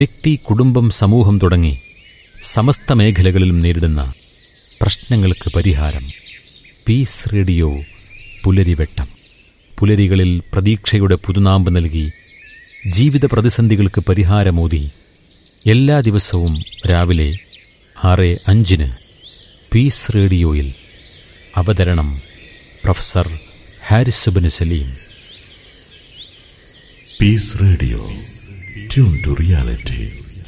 വ്യക്തി കുടുംബം സമൂഹം തുടങ്ങി സമസ്ത മേഖലകളിലും നേരിടുന്ന പ്രശ്നങ്ങൾക്ക് പരിഹാരം പീസ് റേഡിയോ പുലരിവെട്ടം പുലരികളിൽ പ്രതീക്ഷയുടെ പുതുനാമ്പ് നൽകി ജീവിത പ്രതിസന്ധികൾക്ക് പരിഹാരമോതി എല്ലാ ദിവസവും രാവിലെ ആറ് അഞ്ചിന് പീസ് റേഡിയോയിൽ അവതരണം പ്രൊഫസർ ഹാരിസുബിന് Saleem peace radio tune to reality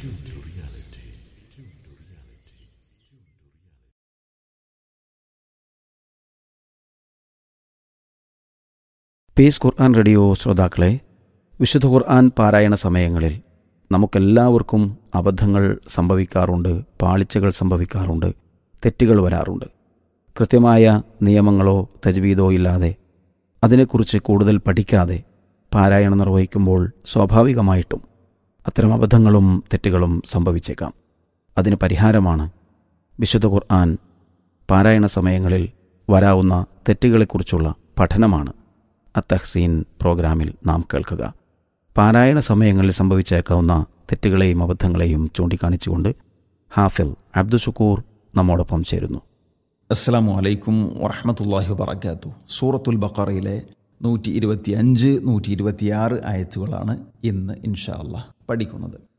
peace Quran radio ശ്രോതാക്കളെ വിശുദ്ധ ഖുർആൻ പാരായണ സമയങ്ങളിൽ നമുക്കെല്ലാവർക്കും അബദ്ധങ്ങൾ സംഭവിക്കാറുണ്ട് പാളിച്ചകൾ സംഭവിക്കാറുണ്ട് തെറ്റുകൾ വരാറുണ്ട് കൃത്യമായ നിയമങ്ങളോ തജ്വീദോ ഇല്ലാതെ അതിനെക്കുറിച്ച് കൂടുതൽ പഠിക്കാതെ പാരായണം നിർവഹിക്കുമ്പോൾ സ്വാഭാവികമായിട്ടും അത്തരം അബദ്ധങ്ങളും തെറ്റുകളും സംഭവിച്ചേക്കാം അതിന് പരിഹാരമാണ് വിശുദ്ധ ഖുർആൻ പാരായണ സമയങ്ങളിൽ വരാവുന്ന തെറ്റുകളെക്കുറിച്ചുള്ള പഠനമാണ് അത്തഹ്സീൻ പ്രോഗ്രാമിൽ നാം കേൾക്കുക പാരായണ സമയങ്ങളിൽ സംഭവിച്ചേക്കാവുന്ന തെറ്റുകളെയും അബദ്ധങ്ങളെയും ചൂണ്ടിക്കാണിച്ചുകൊണ്ട് ഹാഫിൽ അബ്ദുഷക്കൂർ നമ്മോടൊപ്പം ചേരുന്നു അസ്സാം വലൈക്കും വറഹമത്തല്ലാഹി വബർക്കാത്തു സൂറത്തുൽ ബക്കറയിലെ നൂറ്റി ഇരുപത്തി അഞ്ച് നൂറ്റി ഇരുപത്തിയാറ് ആയത്തുകളാണ് ഇന്ന് ഇൻഷാ അള്ളാഹ് പഠിക്കുന്നത്